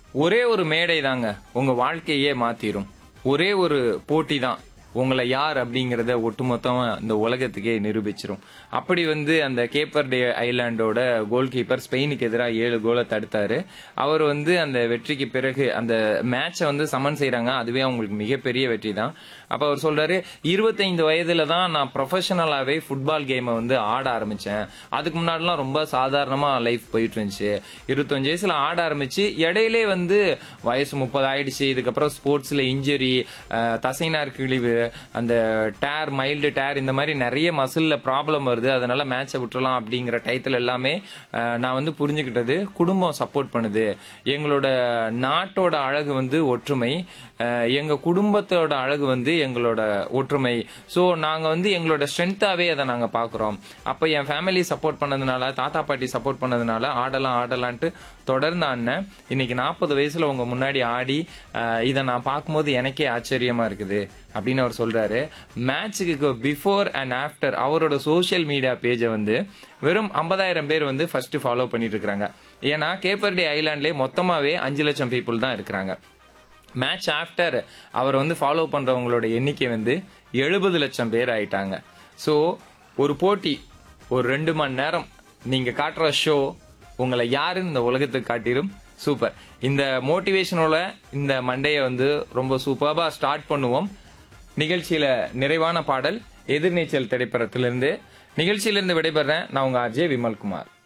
ஒரே ஒரு மேடை தாங்க உங்க வாழ்க்கையே மாத்திரும் ஒரே ஒரு போட்டி தான் உங்களை யார் அப்படிங்கறத ஒட்டுமொத்தமா இந்த உலகத்துக்கே நிரூபிச்சிரும் அப்படி வந்து அந்த கேப்பர் டே ஐலாண்டோட கோல் கீப்பர் ஸ்பெயினுக்கு எதிராக ஏழு கோலை தடுத்தாரு அவர் வந்து அந்த வெற்றிக்கு பிறகு அந்த மேட்சை வந்து சமன் செய்றாங்க அதுவே அவங்களுக்கு மிகப்பெரிய வெற்றி தான் அப்ப அவர் சொல்றாரு இருபத்தைந்து வயதுல தான் நான் ப்ரொஃபஷனலாவே ஃபுட்பால் கேமை வந்து ஆட ஆரம்பிச்சேன் அதுக்கு முன்னாடிலாம் ரொம்ப சாதாரணமா லைஃப் போயிட்டு இருந்துச்சு இருபத்தஞ்சு வயசுல ஆட ஆரம்பிச்சு இடையிலே வந்து வயசு முப்பது ஆயிடுச்சு இதுக்கப்புறம் ஸ்போர்ட்ஸ்ல இன்ஜுரி தசைநார் கிழிவு அந்த டேர் மைல்டு டேர் இந்த மாதிரி நிறைய மசில்ல ப்ராப்ளம் வருது அதனால மேட்சை விட்டுறலாம் அப்படிங்கிற டயத்துல எல்லாமே அஹ், நான் வந்து புரிஞ்சுக்கிட்டது குடும்பம் சப்போர்ட் பண்ணுது எங்களோட நாட்டோட அழகு வந்து ஒற்றுமை அஹ், எங்க குடும்பத்தோட அழகு வந்து எங்களோட ஒற்றுமை ஸோ நாங்க வந்து எங்களோட ஸ்ட்ரென்த்தாவே அதை நாங்க பாக்குறோம் அப்ப என் ஃபேமிலி சப்போர்ட் பண்ணதுனால தாத்தா பாட்டி சப்போர்ட் பண்ணதுனால ஆடலாம் ஆடலான்ட்டு தொடர்ந்து ஆடினேன் இன்னைக்கு நாற்பது வயசுல உங்க முன்னாடி ஆடி அஹ், இதை நான் பார்க்கும்போது எனக்கே ஆச்சரியமா இருக்குது அப்படின்னு அவர் சொல்றாரு மேட்சுக்கு பிஃபோர் அண்ட் ஆஃப்டர் அவரோட சோஷியல் மீடியா பேஜை வந்து வெறும் 50000 பேர் வந்து ஃபர்ஸ்ட் ஃபாலோ பண்ணிட்டு இருக்காங்க ஏன்னா கேப்பர்டே ஐலாண்ட்லேயே மொத்தமாவே அஞ்சு லட்சம் பீப்புள் தான் இருக்கிறாங்க மேட்ச் ஆஃப்டர் அவர் வந்து ஃபாலோ பண்றவங்களோட எண்ணிக்கை வந்து எழுபது லட்சம் பேர் ஆயிட்டாங்க ஸோ ஒரு போட்டி ஒரு ரெண்டு மணி நேரம் நீங்க காட்டுற ஷோ உங்களை யாருன்னு இந்த உலகத்துக்கு காட்டிடும் சூப்பர் இந்த மோட்டிவேஷனோட இந்த மண்டையை வந்து ரொம்ப சூப்பர்பா ஸ்டார்ட் பண்ணுவோம் நிகழ்ச்சியில நிறைவான பாடல் எதிர்நீச்சல் திரைப்படத்திலிருந்து நிகழ்ச்சியிலிருந்து விடைபெறேன் நான் உங்க அஜய் விமல்குமார்